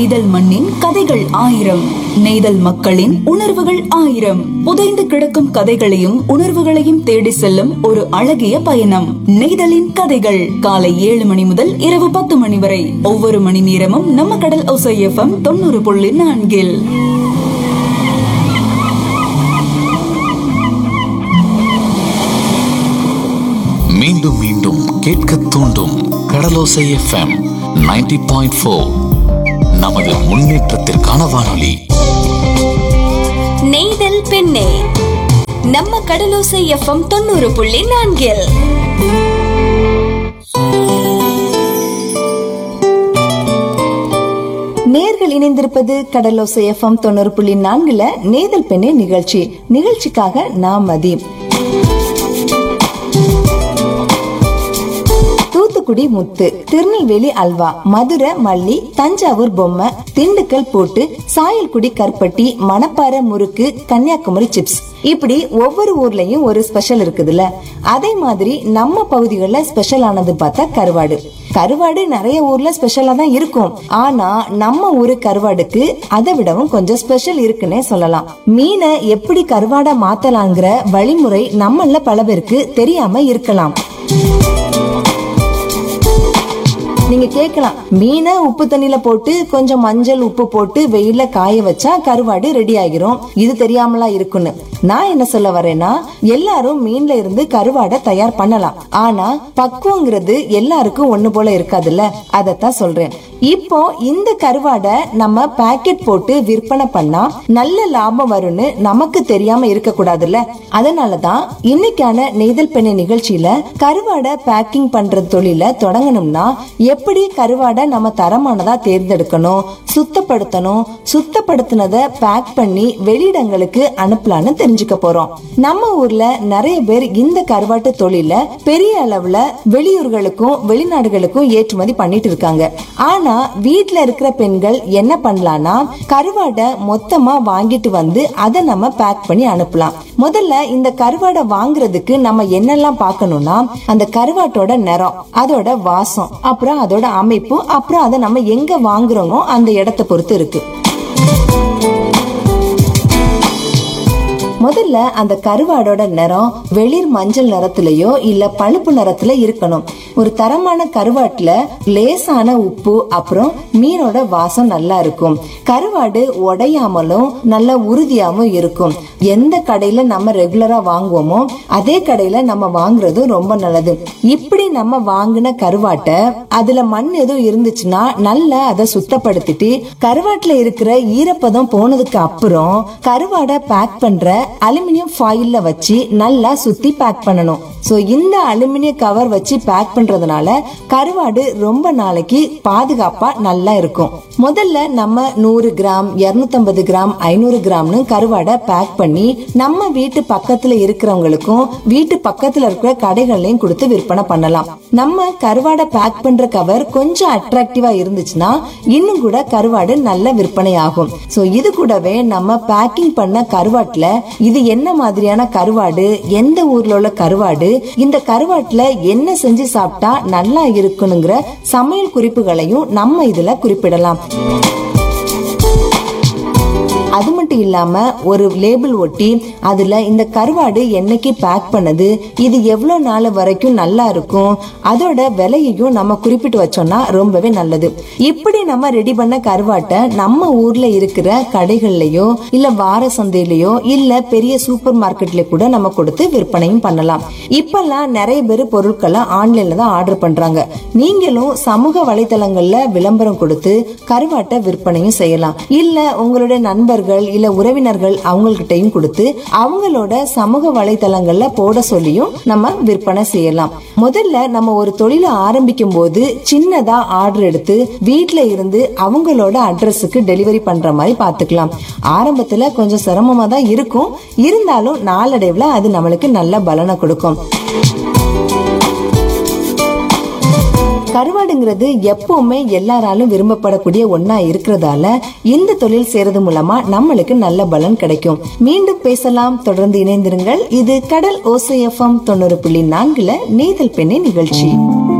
நெய்தல் மண்ணின் கதைகள் ஆயிரம் நெய்தல் மக்களின் உணர்வுகள் ஆயிரம் புதைந்து கிடக்கும் கதைகளையும் உணர்வுகளையும் தேடி செல்லும் ஒரு அழகிய பயணம் நெய்தலின் கதைகள் காலை ஏழு மணி முதல் இரவு பத்து மணி வரை ஒவ்வொரு மணி நேரமும் நம்ம கடல் ஒசை எஃப்எம் தொண்ணூறு புள்ளி நான்கில் மீண்டும் மீண்டும் கேட்க தூண்டும் கடலோசை எஃப்எம் 90.4 பாயிண்ட் ஃபோர் நமது முன்னேற்றத்திற்கான வானொலி நெய்தல் பெண்ணே நம்ம கடலோசை எஃப்எம் தொண்ணூறு புள்ளி நான்கில் நேர்கள் இணைந்திருப்பது கடலோசை எஃப்எம் தொண்ணூறு புள்ளி நான்குல நேதல் பெண்ணே நிகழ்ச்சி நிகழ்ச்சிக்காக நான் மதி தூத்துக்குடி முத்து திருநெல்வேலி அல்வா மதுரை மல்லி தஞ்சாவூர் பொம்மை திண்டுக்கல் போட்டு சாயல்குடி கருப்பட்டி மணப்பாறை முறுக்கு கன்னியாகுமரி சிப்ஸ் இப்படி ஒவ்வொரு ஊர்லயும் ஒரு ஸ்பெஷல் இருக்குதுல்ல அதே மாதிரி நம்ம பகுதிகளில் ஸ்பெஷல் ஆனது பார்த்தா கருவாடு கருவாடு நிறைய ஊர்ல ஸ்பெஷலா தான் இருக்கும் ஆனா நம்ம ஊரு கருவாடுக்கு அதை விடவும் கொஞ்சம் ஸ்பெஷல் இருக்குன்னே சொல்லலாம் மீனை எப்படி கருவாடா மாத்தலாங்கிற வழிமுறை நம்மள பல பேருக்கு தெரியாம இருக்கலாம் நீங்க கேட்கலாம் மீனை உப்பு தண்ணியில போட்டு கொஞ்சம் மஞ்சள் உப்பு போட்டு வெயில காய வச்சா கருவாடு ரெடி ஆகிரும் இது தெரியாமலா இருக்குன்னு நான் என்ன சொல்ல வரேன்னா எல்லாரும் மீன்ல இருந்து கருவாடை தயார் பண்ணலாம் ஆனா பக்குவங்கிறது எல்லாருக்கும் ஒண்ணு போல இருக்காதுல்ல அதத்தான் சொல்றேன் இப்போ இந்த கருவாடை நம்ம பாக்கெட் போட்டு விற்பனை பண்ணா நல்ல லாபம் வரும்னு நமக்கு தெரியாம இருக்க கூடாதுல்ல அதனாலதான் இன்னைக்கான நெய்தல் பெண்ணை நிகழ்ச்சியில கருவாடை பேக்கிங் பண்ற தொழில தொடங்கணும்னா எப்படி கருவாடை நம்ம தரமானதா தேர்ந்தெடுக்கணும் சுத்தப்படுத்தணும் சுத்தப்படுத்தினதை பேக் பண்ணி வெளியிடங்களுக்கு அனுப்பலான்னு தெரிஞ்சுக்க போறோம் நம்ம ஊர்ல நிறைய பேர் இந்த கருவாட்டு தொழில பெரிய அளவுல வெளியூர்களுக்கும் வெளிநாடுகளுக்கும் ஏற்றுமதி பண்ணிட்டு இருக்காங்க ஆனா வீட்ல இருக்கிற பெண்கள் என்ன பண்ணலாம்னா கருவாடை மொத்தமா வாங்கிட்டு வந்து அதை நம்ம பேக் பண்ணி அனுப்பலாம் முதல்ல இந்த கருவாடை வாங்குறதுக்கு நம்ம என்னெல்லாம் பார்க்கணும்னா அந்த கருவாட்டோட நிறம் அதோட வாசம் அப்புறம் அதோட அமைப்பு அப்புறம் அதை நம்ம எங்க வாங்குறோமோ அந்த இடத்தை பொறுத்து இருக்கு முதல்ல அந்த கருவாடோட நிறம் வெளிர் மஞ்சள் நிறத்திலயோ இல்ல பழுப்பு நிறத்துல இருக்கணும் ஒரு தரமான கருவாட்டுல லேசான உப்பு அப்புறம் மீனோட வாசம் நல்லா இருக்கும் கருவாடு உடையாமலும் நல்ல உறுதியாவும் இருக்கும் எந்த கடையில நம்ம ரெகுலரா வாங்குவோமோ அதே கடையில நம்ம வாங்குறது ரொம்ப நல்லது இப்படி நம்ம வாங்கின கருவாட்டை அதுல மண் எதுவும் இருந்துச்சுன்னா நல்லா அதை சுத்தப்படுத்திட்டு கருவாட்டுல இருக்கிற ஈரப்பதம் போனதுக்கு அப்புறம் கருவாடை பேக் பண்ற அலுமினியம் ஃபாயில்ல வச்சு நல்லா சுத்தி பேக் பண்ணணும் சோ இந்த அலுமினிய கவர் வச்சு பேக் பண்றதுனால கருவாடு ரொம்ப நாளைக்கு பாதுகாப்பா நல்லா இருக்கும் முதல்ல நம்ம நூறு கிராம் 250 கிராம் ஐநூறு கிராம்னு கருவாடை பேக் பண்ணி நம்ம வீட்டு பக்கத்துல இருக்கிறவங்களுக்கும் வீட்டு பக்கத்துல இருக்கிற கடைகள்லயும் கொடுத்து விற்பனை பண்ணலாம் நம்ம கருவாடை பேக் பண்ற கவர் கொஞ்சம் அட்ராக்டிவா இருந்துச்சுன்னா இன்னும் கூட கருவாடு நல்ல விற்பனை ஆகும் சோ இது கூடவே நம்ம பேக்கிங் பண்ண கருவாட்டுல இது என்ன மாதிரியான கருவாடு எந்த ஊர்ல உள்ள கருவாடு இந்த கருவாட்டுல என்ன செஞ்சு சாப்பிட்டா நல்லா இருக்கணுங்கிற சமையல் குறிப்புகளையும் நம்ம இதுல குறிப்பிடலாம் அது மட்டும் இல்லாம ஒரு லேபிள் ஒட்டி அதுல இந்த கருவாடு என்னைக்கு பேக் பண்ணது இது எவ்வளவு நாள் வரைக்கும் நல்லா இருக்கும் அதோட விலையையும் நம்ம குறிப்பிட்டு வச்சோம்னா ரொம்பவே நல்லது இப்படி நம்ம ரெடி பண்ண கருவாட்டை நம்ம ஊர்ல இருக்கிற கடைகள்லயோ இல்ல வார சந்தையிலயோ இல்ல பெரிய சூப்பர் மார்க்கெட்ல கூட நம்ம கொடுத்து விற்பனையும் பண்ணலாம் இப்பெல்லாம் நிறைய பேர் பொருட்களை ஆன்லைன்ல தான் ஆர்டர் பண்றாங்க நீங்களும் சமூக வலைதளங்கள்ல விளம்பரம் கொடுத்து கருவாட்டை விற்பனையும் செய்யலாம் இல்ல உங்களுடைய நண்பர்கள் இல்ல உறவினர்கள் அவங்கள்கிட்டயும் கொடுத்து அவங்களோட சமூக வலைதளங்கள்ல போட சொல்லியும் நம்ம விற்பனை செய்யலாம் முதல்ல நம்ம ஒரு தொழிலை ஆரம்பிக்கும் போது சின்னதா ஆர்டர் எடுத்து வீட்ல இருந்து அவங்களோட அட்ரஸுக்கு டெலிவரி பண்ற மாதிரி பாத்துக்கலாம் ஆரம்பத்துல கொஞ்சம் சிரமமா தான் இருக்கும் இருந்தாலும் நாளடைவுல அது நம்மளுக்கு நல்ல பலனை கொடுக்கும் கருவாடுங்கிறது எப்பவுமே எல்லாராலும் விரும்பப்படக்கூடிய ஒண்ணா இருக்கிறதால இந்த தொழில் செய்யறது மூலமா நம்மளுக்கு நல்ல பலன் கிடைக்கும் மீண்டும் பேசலாம் தொடர்ந்து இணைந்திருங்கள் இது கடல் ஓசை எஃப்எம் தொண்ணூறு புள்ளி நான்குல நீதல் பெண்ணை நிகழ்ச்சி